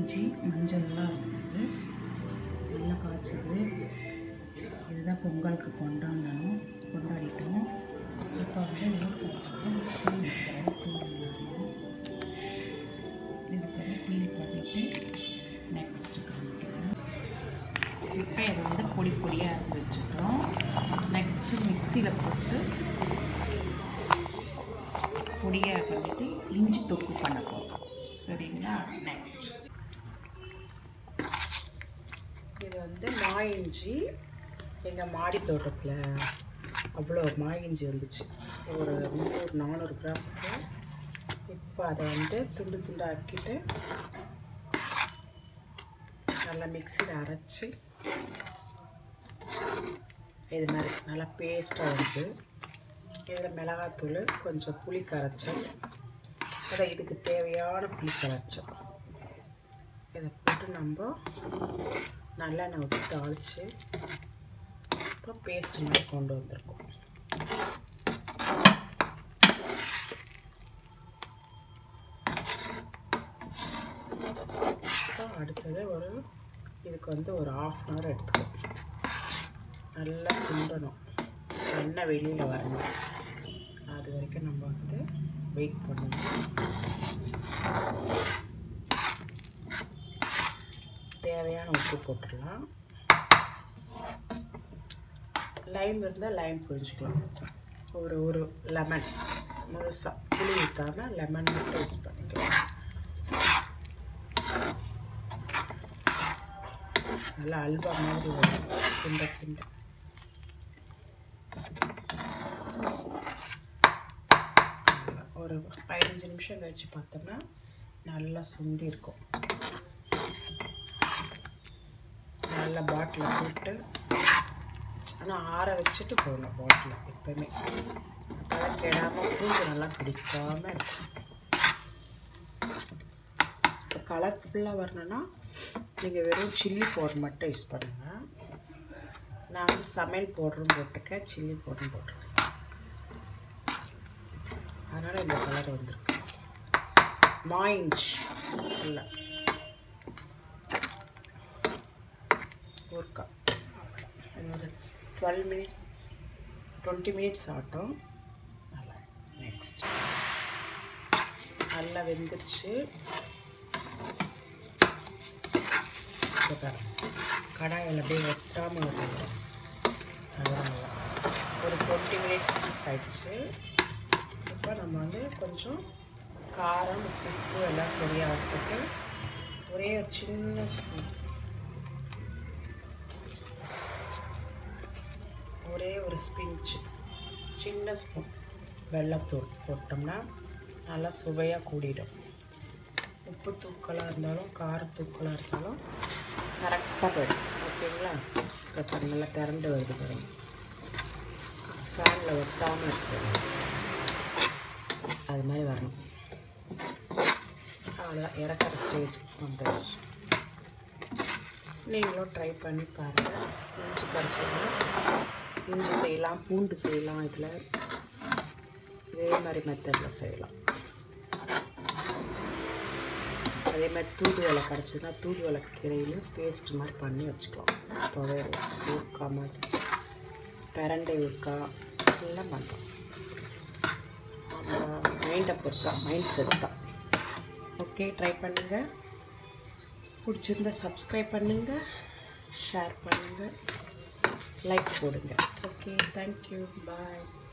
இஞ்சி மஞ்சள்லாம் இருக்குது நல்லா காய்ச்சது இதுதான் பொங்கலுக்கு கொண்டாடணும் கொண்டாடிட்டோம் இப்போ வந்து ஊருக்கு மிக்சி வைக்கிறேன் தூள் இது பண்ணி பீல் பண்ணிவிட்டு நெக்ஸ்ட் காமிக்கிறேன் இப்போ இதை வந்து பொடி பொடியாக அரைச்சி வச்சுக்கிறோம் நெக்ஸ்ட்டு மிக்சியில் போட்டு பொடியாக பண்ணிவிட்டு இஞ்சி தொக்கு பண்ண போகிறோம் சரிங்களா நெக்ஸ்ட் இது வந்து மாய் இஞ்சி எங்கள் மாடி தோட்டத்தில் அவ்வளோ மாய் இஞ்சி வந்துச்சு ஒரு முந்நூறு நானூறு கிராம் இப்போ அதை வந்து துண்டு துண்டாக்கிட்டு நல்லா மிக்சியில் அரைச்சி இது மாதிரி நல்லா பேஸ்ட்டாக வந்து இதில் மிளகாத்தூள் கொஞ்சம் புளி கரைச்சல் அதை இதுக்கு தேவையான புளி கரைச்சல் இதை போட்டு நம்ம நல்லெண்ணெய் ஊற்றி தாளித்து இப்போ பேஸ்ட் மாதிரி கொண்டு வந்திருக்கோம் இப்போ அடுத்தது ஒரு இதுக்கு வந்து ஒரு ஆஃப் அன் ஹவர் எடுத்துக்கும் நல்லா சுண்டணும் எண்ணெய் வெளியில் வரணும் அது வரைக்கும் நம்ம வந்து வெயிட் பண்ணணும் தேவையான உப்பு போட்டுடலாம் லைம் இருந்தால் லைம் புரிஞ்சுக்கலாம் ஒரு ஒரு லெமன் முழுசாக புளி ஊற்றாமல் லெமன் மட்டும் யூஸ் பண்ணிக்கலாம் நல்லா அல்வா மாதிரி வரும் கிண்ட கிண்ட ஒரு பதினஞ்சு நிமிஷம் கழிச்சு பார்த்தோம்னா நல்லா சுண்டி இருக்கும் நல்லா பாட்டில் போட்டு ஆனால் ஆற வச்சுட்டு போடணும் பாட்டில் எப்போயுமே அப்போதான் கெடாமல் பூண்டு நல்லா பிடிக்காமல் இருக்கும் இப்போ கலர்ஃபுல்லாக வரணும்னா நீங்கள் வெறும் சில்லி பவுடர் மட்டும் யூஸ் பண்ணுங்கள் நான் வந்து சமையல் பவுடரும் போட்டிருக்கேன் சில்லி பவுடரும் போட்டிருக்கேன் அதனால் இந்த கலர் வந்திருக்கு மாயிஞ்ச் இல்லை ஒரு கப் ஒரு டுவெல் மினிட்ஸ் டுவெண்ட்டி மினிட்ஸ் ஆகட்டும் நல்லா நெக்ஸ்ட் நல்லா வெந்துருச்சு இதை பாருங்க. கடாயில் அப்படியே ஒட்டாமல் வருது அதான் ஒரு டுவெண்ட்டி மினிட்ஸ் ஆயிடுச்சு இப்போ நம்ம வந்து கொஞ்சம் காரம் உப்பு எல்லாம் சரியாகிட்டு ஒரே ஒரு சின்ன ஸ்பூன் ஒரே ஒரு ஸ்பின்ச் சின்ன ஸ்பூன் வெள்ளத்தூள் போட்டோம்னா நல்லா சுவையாக கூடிடும் உப்பு தூக்கலாக இருந்தாலும் கார தூக்கலாக இருந்தாலும் கரெக்டாக போயிடும் ஓகேங்களா இப்போ நல்லா திரண்டு வருது பாருங்க ஃபேனில் ஒட்டாமல் இருக்கு அது மாதிரி வரணும் அவ்வளோதான் இறக்குற ஸ்டேஜ் வந்துடுச்சு நீங்களும் ட்ரை பண்ணி பாருங்கள் இஞ்சி கரைசலாம் இஞ்சி செய்யலாம் பூண்டு செய்யலாம் இதில் இதே மாதிரி மெத்தடில் செய்யலாம் அதே மாதிரி தூதுவளை கிடச்சிதுன்னா தூதுவளை கீரையிலும் பேஸ்ட் மாதிரி பண்ணி வச்சுக்கலாம் துவையல் ஊறுக்காய் மாதிரி பிரண்டை ஊறுக்காய் எல்லாம் பண்ணலாம் நம்ம மைண்டை பொறுத்தா மைண்ட் செட் தான் ஓகே ட்ரை பண்ணுங்கள் பிடிச்சிருந்தா சப்ஸ்கிரைப் பண்ணுங்கள் ஷேர் பண்ணுங்கள் லைக் போடுங்க ஓகே தேங்க்யூ பாய்